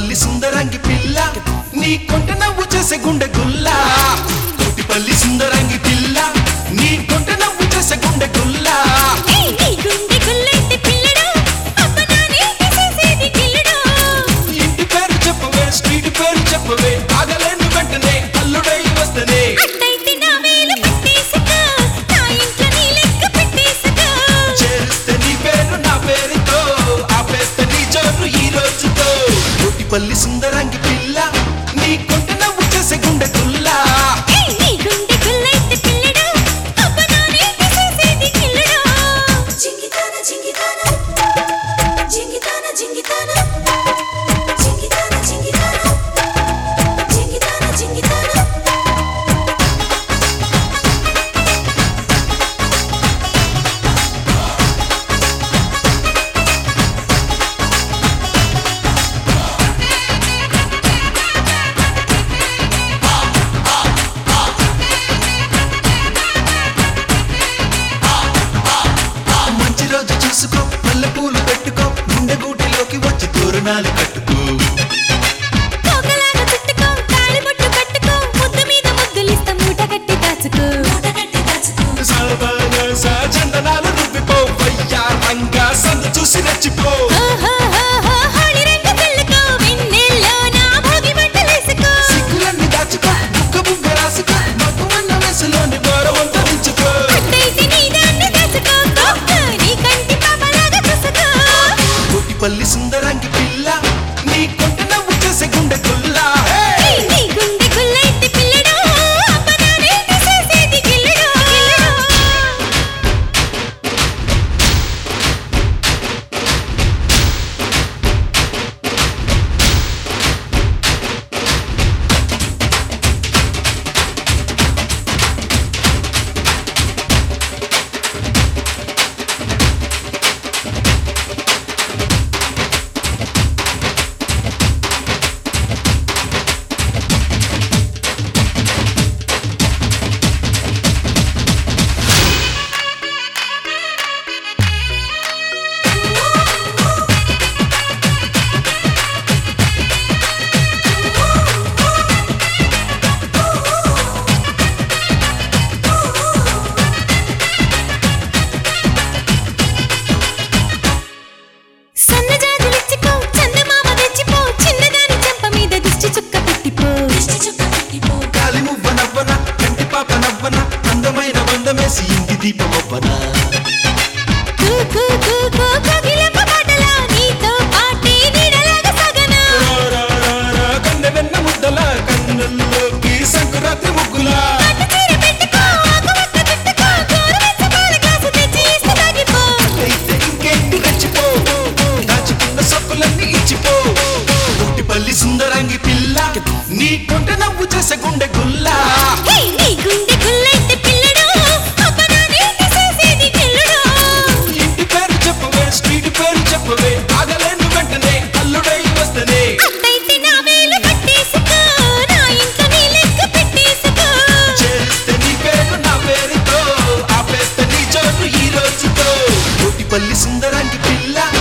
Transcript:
తోటిపల్లి సుందరంగి పిల్ల నీ కొంట నవ్వు చేసే గుండె గుల్ల తోటిపల్లి సుందరంగి పిల్ల నీ కొంట నవ్వు చేసే గుండె గుల్ల ఏయ్ నీ గుండె గుల్లైతే పిల్లడు అప్పనానే తీసేసేది గిల్లడు ఇంటి పేరు చెప్పవే స్ట్రీట్ పేరు చెప్పవే ఆగలేను వెంటనే అల్లుడై వస్తనే అట్టయితే నా వేలు పట్టేసుకో నా ఇంట్లో నీ లెక్క పెట్టేసుకో చేరిస్తే నీ పేరు నా పేరుతో ఆపేస్తే నీ జోరు ఈ రోజుతో తోటిపల్లి సుందరంగి పిల్ల నీ కొంట నవ్వు చేసే గుండె గుల్ల ఏయ్ నీ గుండె గుల్లైతే పిల్లడు అప్పనానే తీసేసేది గిల్లడు జింగితాన జింగితాన జింగితాన జింగితాన జింగితాన జింగితాన జింగితాన జింగితాన మంచి రోజు చూసుకో మల్లె పూలు పెట్టుకో గుండె గూటిలోకి వచ్చి తోరణాలు కట్టుకో పోకలాగా చుట్టుకో తాళిబొట్టు కట్టుకో ముద్దు మీద ముద్దులిస్తా మూట కట్టి దాచుకో మూటగట్టి దాచుకో సాబాన సాచందనాలు రుబ్బిపో వయ్యారంగా సందు చూసి రెచ్చిపో ఓహోహోహో హోళీ రంగు చల్లుకో వెన్నెల్లో నా భోగి మంటలేసుకో సిగ్గులన్నీ దాచుకో బుక్క బుగ్గ రాసుకో మక్కువన్న వయసులోని గౌరవంతో ఉంచుకో అట్టయితే నీ దాన్ని దాచుకో గొప్ప నీ కంటి పాపలాగా చూసుకో కోటిపల్లి సుందరంగి పిల్ల నీ కొంట నవ్వు చేసే గుండె గుల్లా ఏయ్ నీ గుండె గుల్లైతే పిల్లడు అప్పనానే తీసేసేది గిల్లడు సన్నజాజులిచ్చిపో చందమామ తెచ్చిపో చిన్నదాని చెంప మీద దిష్టి చుక్క పెట్టిపో దిష్టి చుక్క పెట్టిపో కాలి మువ్వ నవ్వన కంటి పాప నవ్వన అందమైన వందమేసి ఇంటి దీపమవ్వన కూ కూ కూ కూ కోకిలమ్మ పాటలా నీతో పాటే నీడలాగా సగనా కన్నె వెన్న ముద్దల కన్నుల్లోకి సంకురాత్రి ముగ్గులా పట్టు చీర పెట్టుకో ఆకువక్క చుట్టుకో గోరువెచ్చ పాల గ్లాసు తెచ్చి ఇస్తే తాగిపో అయితే ఇంకేంటి రెచ్చిపో దాచుకున్న సొక్కులన్నీ ఇచ్చిపో తొట్టిపల్లి సుందరంగి పిల్ల నీ కొంట నవ్వు చేసే గుండె గుల్లా హే నీ గుండె గుల్లైతే పిల్లడు అప్పనానే తీసేసేది గిల్లడు ఇంటి పేరు చెప్పవే స్ట్రీట్ పేరు చెప్పవే ఆగలేను వెంటనే అల్లుడై వస్తనే అట్టయితే నా వేలు పట్టేసుకో నా ఇంట్లో నీ లెక్క పెట్టేసుకో చేరిస్తే నీ పేరు నా పేరుతో ఆపేస్తే నీ చోటు ఈ రోజుతో తొట్టిపల్లి సుందరంగి పిల్ల